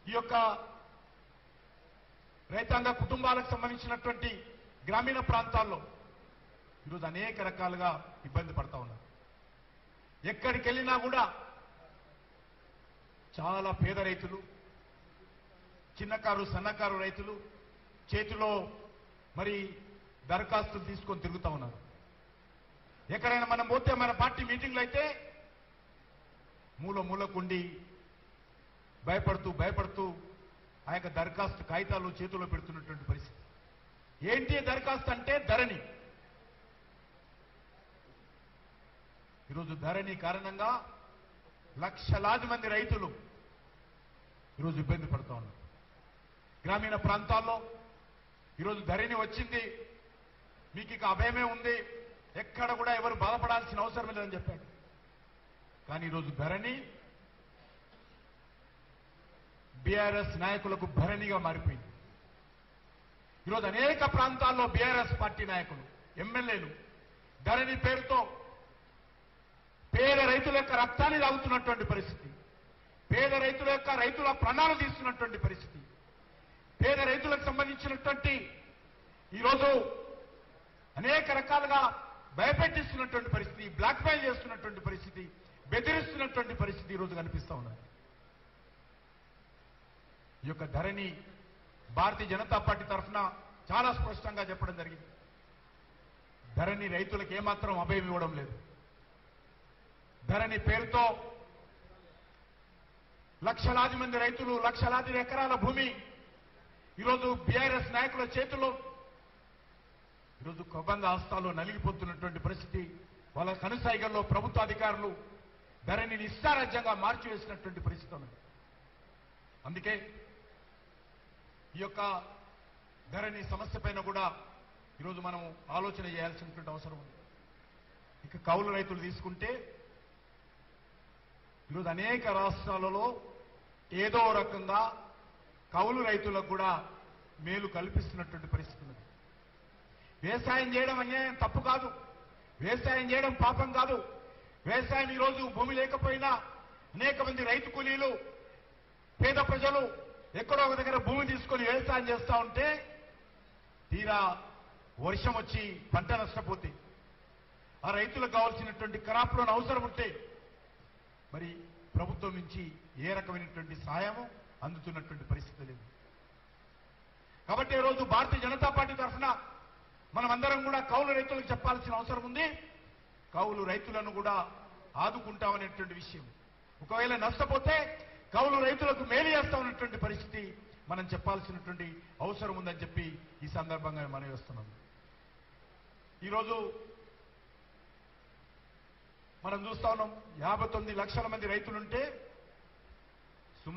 ఈ యొక్క రైతాంగ కుటుంబాలకు సంబంధించినటువంటి గ్రామీణ ప్రాంతాల్లో ఈరోజు అనేక రకాలుగా ఇబ్బంది పడతా ఉన్నారు ఎక్కడికి వెళ్ళినా కూడా చాలా పేద రైతులు చిన్నకారు సన్నకారు రైతులు చేతిలో మరి దరఖాస్తులు తీసుకొని తిరుగుతా ఉన్నారు ఎక్కడైనా మనం పోతే మన పార్టీ మీటింగ్లు అయితే మూల మూలకుండి భయపడుతూ భయపడుతూ ఆ యొక్క దరఖాస్తు కాగితాలు చేతిలో పెడుతున్నటువంటి పరిస్థితి ఏంటి దరఖాస్తు అంటే ధరణి ఈరోజు ధరణి కారణంగా లక్షలాది మంది రైతులు ఈరోజు ఇబ్బంది పడుతూ ఉన్నారు గ్రామీణ ప్రాంతాల్లో ఈరోజు ధరణి వచ్చింది మీకు ఇక అభయమే ఉంది ఎక్కడ కూడా ఎవరు బాధపడాల్సిన అవసరం లేదని చెప్పాడు కానీ ఈరోజు ధరణి బీఆర్ఎస్ నాయకులకు భరణిగా మారిపోయింది ఈరోజు అనేక ప్రాంతాల్లో బీఆర్ఎస్ పార్టీ నాయకులు ఎమ్మెల్యేలు ధరణి పేరుతో పేద రైతుల యొక్క రక్తాన్ని తాగుతున్నటువంటి పరిస్థితి పేద రైతుల యొక్క రైతుల ప్రాణాలు తీస్తున్నటువంటి పరిస్థితి పేద రైతులకు సంబంధించినటువంటి ఈరోజు అనేక రకాలుగా భయపెట్టిస్తున్నటువంటి పరిస్థితి బ్లాక్మెయిల్ చేస్తున్నటువంటి పరిస్థితి బెదిరిస్తున్నటువంటి పరిస్థితి ఈరోజు కనిపిస్తా ఉన్నది ఈ యొక్క ధరణి భారతీయ జనతా పార్టీ తరఫున చాలా స్పష్టంగా చెప్పడం జరిగింది ధరణి రైతులకు ఏమాత్రం అభయం ఇవ్వడం లేదు ధరణి పేరుతో లక్షలాది మంది రైతులు లక్షలాది ఎకరాల భూమి ఈరోజు బీఆర్ఎస్ నాయకుల చేతిలో ఈరోజు కొబంద హస్తాలు నలిగిపోతున్నటువంటి పరిస్థితి వాళ్ళ కనుసైగల్లో ప్రభుత్వ అధికారులు ధరణిని ఇష్టారాజ్యంగా మార్చివేసినటువంటి పరిస్థితి ఉన్నది అందుకే ఈ యొక్క ధరణి సమస్య పైన కూడా ఈరోజు మనం ఆలోచన చేయాల్సినటువంటి అవసరం ఉంది ఇక కౌలు రైతులు తీసుకుంటే ఈరోజు అనేక రాష్ట్రాలలో ఏదో రకంగా కౌలు రైతులకు కూడా మేలు కల్పిస్తున్నటువంటి పరిస్థితి ఉంది వ్యవసాయం చేయడం అన్యాయం తప్పు కాదు వ్యవసాయం చేయడం పాపం కాదు వ్యవసాయం ఈరోజు భూమి లేకపోయినా అనేక మంది రైతు కూలీలు పేద ప్రజలు ఎక్కడో ఒక దగ్గర భూమి తీసుకొని వ్యవసాయం చేస్తా ఉంటే తీరా వర్షం వచ్చి పంట నష్టపోతే ఆ రైతులకు కావాల్సినటువంటి క్రాప్ లోన్ అవసరం ఉంటే మరి ప్రభుత్వం నుంచి ఏ రకమైనటువంటి సహాయము అందుతున్నటువంటి పరిస్థితి లేదు కాబట్టి ఈరోజు భారతీయ జనతా పార్టీ తరఫున మనమందరం కూడా కౌలు రైతులకు చెప్పాల్సిన అవసరం ఉంది కౌలు రైతులను కూడా ఆదుకుంటామనేటువంటి విషయం ఒకవేళ నష్టపోతే కౌలు రైతులకు మేలు చేస్తామన్నటువంటి పరిస్థితి మనం చెప్పాల్సినటువంటి అవసరం ఉందని చెప్పి ఈ సందర్భంగా మనం వేస్తున్నాం ఈరోజు మనం చూస్తా ఉన్నాం యాభై తొమ్మిది లక్షల మంది రైతులుంటే